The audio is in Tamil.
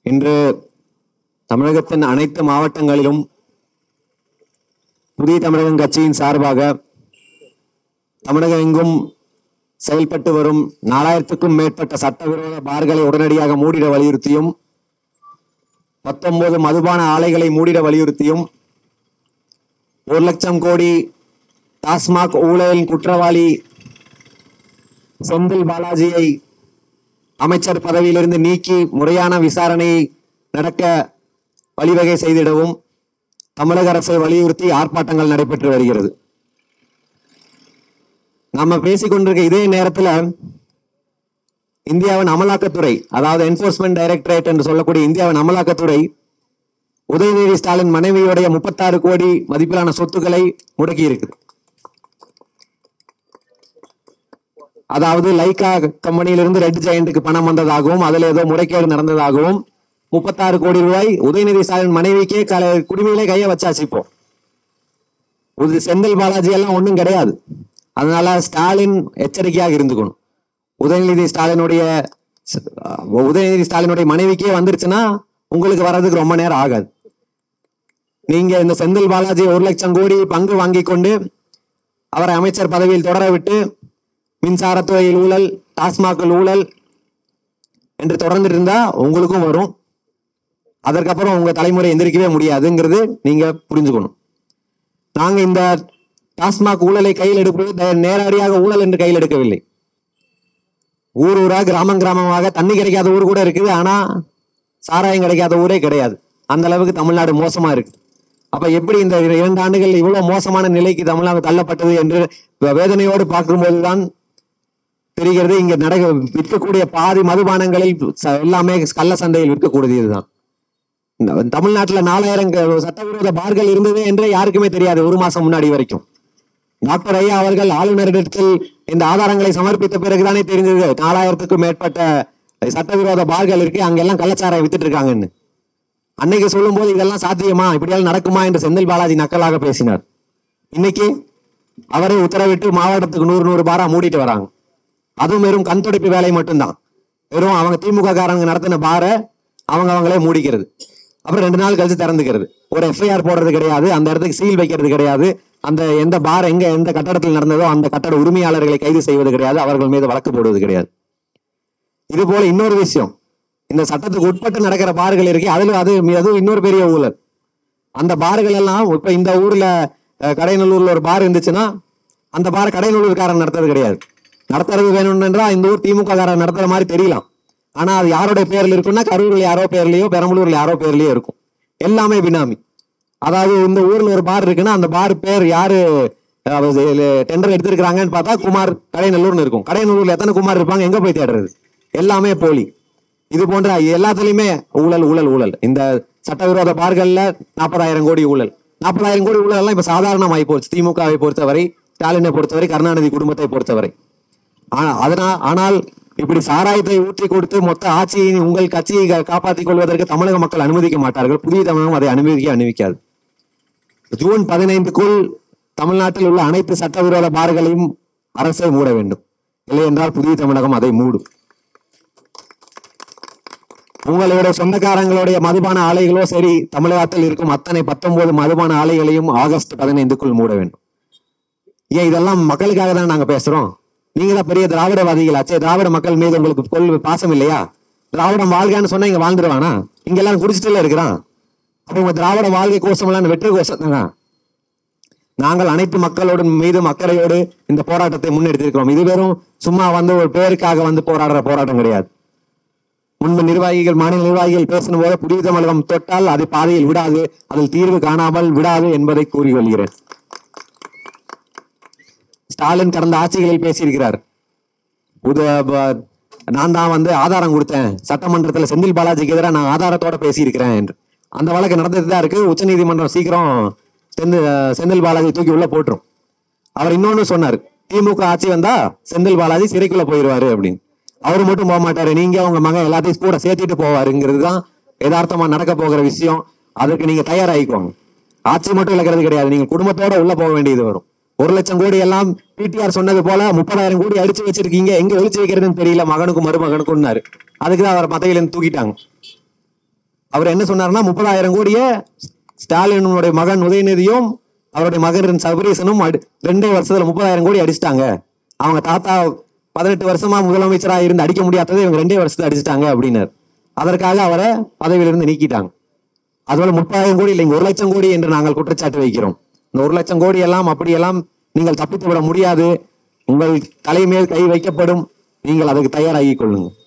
இன்று தமிழகத்தின் அனைத்து மாவட்டங்களிலும் புதிய தமிழகம் கட்சியின் சார்பாக தமிழகம் எங்கும் செயல்பட்டு வரும் நாலாயிரத்துக்கும் மேற்பட்ட சட்டவிரோத பார்களை உடனடியாக மூடிட வலியுறுத்தியும் பத்தொன்பது மதுபான ஆலைகளை மூடிட வலியுறுத்தியும் ஒரு லட்சம் கோடி டாஸ்மாக் ஊழலின் குற்றவாளி செந்தில் பாலாஜியை அமைச்சர் பதவியிலிருந்து நீக்கி முறையான விசாரணை நடக்க வழிவகை செய்திடவும் தமிழக அரசை வலியுறுத்தி ஆர்ப்பாட்டங்கள் நடைபெற்று வருகிறது நாம பேசிக்கொண்டிருக்க இதே நேரத்துல இந்தியாவின் அமலாக்கத்துறை அதாவது என்போர்ஸ்மெண்ட் டைரக்டரேட் என்று சொல்லக்கூடிய இந்தியாவின் அமலாக்கத்துறை உதயநிதி ஸ்டாலின் மனைவியுடைய முப்பத்தாறு கோடி மதிப்பிலான சொத்துக்களை முடக்கி இருக்குது அதாவது லைகா கம்பெனியிலிருந்து ரெட் ஜெயண்ட்டுக்கு பணம் வந்ததாகவும் அதுல ஏதோ முறைகேடு நடந்ததாகவும் முப்பத்தாறு கோடி ரூபாய் உதயநிதி ஸ்டாலின் மனைவிக்கே கல குடிமையிலே கைய வச்சாச்சு இப்போ இது செந்தில் பாலாஜி எல்லாம் ஒண்ணும் கிடையாது அதனால ஸ்டாலின் எச்சரிக்கையாக இருந்துக்கணும் உதயநிதி ஸ்டாலினுடைய ஸ்- அஹ் உதயநிதி ஸ்டாலினுடைய மனைவிக்கே வந்துருச்சுன்னா உங்களுக்கு வர்றதுக்கு ரொம்ப நேரம் ஆகாது நீங்க இந்த செந்தில் பாலாஜி ஒரு லட்சம் கோடி பங்கு வாங்கி கொண்டு அவரை அமைச்சர் பதவியில் தொடர விட்டு மின்சாரத்துறையில் ஊழல் டாஸ்மாகில் ஊழல் என்று தொடர்ந்து இருந்தா உங்களுக்கும் வரும் அதற்கப்புறம் உங்க தலைமுறை எந்திரிக்கவே முடியாதுங்கிறது நீங்க புரிஞ்சுக்கணும் நாங்க இந்த டாஸ்மாக் ஊழலை கையில் எடுப்பது நே- நேரடியாக ஊழல் என்று கையில் எடுக்கவில்லை ஊர் ஊரா கிராமம் கிராமமாக தண்ணி கிடைக்காத ஊர் கூட இருக்குது ஆனா சாராயம் கிடைக்காத ஊரே கிடையாது அந்த அளவுக்கு தமிழ்நாடு மோசமா இருக்கு அப்ப எப்படி இந்த இர- இரண்டு ஆண்டுகள் இவ்வளவு மோசமான நிலைக்கு தமிழ்நாடு தள்ளப்பட்டது என்று வே- வேதனையோடு பார்க்கும்போதுதான் தெரிகிறது இங்க நடக்க விற்கக்கூடிய பாதி மதுபானங்களில் ச- எல்லாமே கள்ள சந்தையில் விற்கக்கூடியதுதான் இந்த தமிழ்நாட்டுல நாலாயிரம் க- சட்டவிரோத பார்கள் இருந்தது என்றே யாருக்குமே தெரியாது ஒரு மாசம் முன்னாடி வரைக்கும் டாக்டர் ஐயா அவர்கள் ஆளுநரிடத்தில் இந்த ஆதாரங்களை சமர்ப்பித்த பிறகுதானே தெரிஞ்சது நாலாயிரத்துக்கும் மேற்பட்ட சட்டவிரோத பார்கள் இருக்கு அங்கெல்லாம் கள்ளச்சாராயம் வித்துட்டு இருக்காங்கன்னு அன்னைக்கு சொல்லும்போது இதெல்லாம் சாத்தியமா இப்படியெல்லாம் நடக்குமா என்று செந்தில் பாலாஜி நக்கலாக பேசினார் இன்னைக்கு அவரே உத்தரவிட்டு மாவட்டத்துக்கு நூறு நூறு பாரா மூடிட்டு வராங்க அதுவும் வெறும் கண் துடைப்பு வேலை மட்டும்தான் வெறும் அவங்க திமுக காரங்க நடத்தின பாரை அவங்க அவங்களே மூடிக்கிறது அப்புறம் ரெண்டு நாள் கழிச்சு திறந்துக்கிறது ஒரு எஃப்ஐஆர் போடுறது கிடையாது அந்த இடத்துக்கு சீல் வைக்கிறது கிடையாது அந்த எந்த பார் எங்க எந்த கட்டடத்தில் நடந்ததோ அந்த கட்டட உரிமையாளர்களை கைது செய்வது கிடையாது அவர்கள் மீது வழக்கு போடுவது கிடையாது இது போல இன்னொரு விஷயம் இந்த சட்டத்துக்கு உட்பட்டு நடக்கிற பார்கள் இருக்கு அதுல அது அதுவும் இன்னொரு பெரிய ஊழல் அந்த பார்கள் எல்லாம் இப்ப இந்த ஊர்ல அஹ், கடையநல்லூர்ல ஒரு பார் இருந்துச்சுன்னா அந்த பார் கடையநல்லூர்காரன் நடத்துறது கிடையாது நடத்துறது வேணும்ன்றா இந்த ஊர் திமுக காரன் நடத்துற மாதிரி தெரியலாம் ஆனா அது யாரோட பேர்ல இருக்குன்னா கரூர்ல யாரோ பேர்லயோ பெரம்பலூர்ல யாரோ பேர்லயோ இருக்கும் எல்லாமே பினாமி அதாவது இந்த ஊர்ல ஒரு பார் இருக்குன்னா அந்த பார் பேர் யாரு டெண்டர் எடுத்திருக்கிறாங்கன்னு பார்த்தா குமார் கடையநல்லூர்னு இருக்கும் கடையநல்லூர்ல எத்தனை குமார் இருப்பாங்க எங்க போய் தேடுறது எல்லாமே போலி இது போன்ற எல்லாத்துலயுமே ஊழல் ஊழல் ஊழல் இந்த சட்டவிரோத பார்கள்ல நாற்பதாயிரம் கோடி ஊழல் நாற்பதாயிரம் கோடி ஊழல் எல்லாம் இப்ப சாதாரணமாகி போச்சு திமுகவை பொறுத்தவரை ஸ்டாலினை பொறுத்தவரை கருணாநிதி குடும்பத்தை பொறுத்தவரை ஆனா- அதனால் ஆனால் இப்படி சாராயத்தை ஊற்றி கொடுத்து மொத்த ஆட்சியை உங்கள் கட்சியை கா- காப்பாற்றிக் கொள்வதற்கு தமிழக மக்கள் அனுமதிக்க மாட்டார்கள் புதிய தமிழகம் அதை அனுமதிக்க அனுமதிக்காது ஜூன் பதினைந்துக்குள் தமிழ்நாட்டில் உள்ள அனைத்து சட்டவிரோத பார்களையும் அரசே மூட வேண்டும் இல்லை என்றால் புதிய தமிழகம் அதை மூடும் உங்களுடைய சொந்தக்காரங்களுடைய மதுபான ஆலைகளோ சரி தமிழகத்தில் இருக்கும் அத்தனை பத்தொன்பது மதுபான ஆலைகளையும் ஆகஸ்ட் பதினைந்துக்குள் மூட வேண்டும் ஏன் இதெல்லாம் மக்களுக்காக தான் நாங்க பேசுறோம் நீங்க தான் பெரிய திராவிடவாதிகளாச்சே திராவிட மக்கள் மீது உங்களுக்கு கொள் பாசம் இல்லையா திராவிடம் வாழ்கைன்னு சொன்னா இங்க வாழ்ந்துருவானா இங்க எல்லாம் குடிச்சிட்டுல இருக்கிறான் அப்ப உங்க திராவிட வாழ்க்கை கோஷம் எல்லாம் வெற்றி கோஷம் தானா நாங்கள் அனைத்து மக்களோடு மீதும் அக்கறையோடு இந்த போராட்டத்தை முன்னெடுத்திருக்கிறோம் இது வெறும் சும்மா வந்து ஒரு பேருக்காக வந்து போராடுற போராட்டம் கிடையாது முன்பு நிர்வாகிகள் மாநில நிர்வாகிகள் பேசும்போது புதிய தமிழகம் தொட்டால் அது பாதையில் விடாது அதில் தீர்வு காணாமல் விடாது என்பதை கூறி கொள்கிறேன் ஸ்டாலின் கடந்த ஆட்சிகளில் பேசியிருக்கிறார் புது ப- நான் தான் வந்து ஆதாரம் கொடுத்தேன் சட்டமன்றத்துல செந்தில் பாலாஜிக்கு எதிராக நான் ஆதாரத்தோட பேசியிருக்கிறேன் என்று அந்த வழக்கு நடந்துட்டு தான் இருக்கு உச்சநீதிமன்றம் சீக்கிரம் செந்தில் செந்தில் பாலாஜி தூக்கி உள்ள போட்டுரும் அவர் இன்னொன்னு சொன்னார் திமுக ஆட்சி வந்தா செந்தில் பாலாஜி சிறைக்குள்ள போயிருவாரு அப்படின்னு அவரு மட்டும் போக மாட்டாரு நீங்க உங்க மகன் எல்லாத்தையும் கூட சேர்த்திட்டு போவாருங்கிறது தான் யதார்த்தமா நடக்க போகிற விஷயம் அதுக்கு நீங்க தயாராகிக்கோங்க ஆட்சி மட்டும் இழக்கிறது கிடையாது நீங்க குடும்பத்தோட உள்ள போக வேண்டியது வரும் ஒரு லட்சம் கோடி எல்லாம் பிடிஆர் சொன்னது போல முப்பதாயிரம் கோடி அடிச்சு வச்சிருக்கீங்க எங்க ஒளிச்சு வைக்கிறதுன்னு தெரியல மகனுக்கும் மருமகனுக்கும்னாரு அதுக்கு தான் அவர் பதவியில இருந்து தூக்கிட்டாங்க அவர் என்ன சொன்னாருன்னா முப்பதாயிரம் கோடியை ஸ்டாலினுடைய மகன் உதயநிதியும் அவருடைய மகன் சபரீசனும் அடி- ரெண்டே வருஷத்துல முப்பதாயிரம் கோடி அடிச்சிட்டாங்க அவங்க தாத்தா பதினெட்டு வருஷமா முதலமைச்சரா இருந்து அடிக்க முடியாததை இவங்க ரெண்டே வருஷத்துல அடிச்சிட்டாங்க அப்படின்னாரு அதற்காக அவரை பதவியிலிருந்து நீக்கிட்டாங்க அதுபோல முப்பதாயிரம் கோடி இல்லைங்க ஒரு லட்சம் கோடி என்று நாங்கள் குற்றச்சாட்டு வைக்கிறோம் இந்த ஒரு லட்சம் கோடி எல்லாம் அப்படியெல்லாம் நீங்கள் தப்பித்து விட முடியாது உங்கள் தலைமேல் கை வைக்கப்படும் நீங்கள் அதுக்கு தயாராகிக் கொள்ளுங்கள்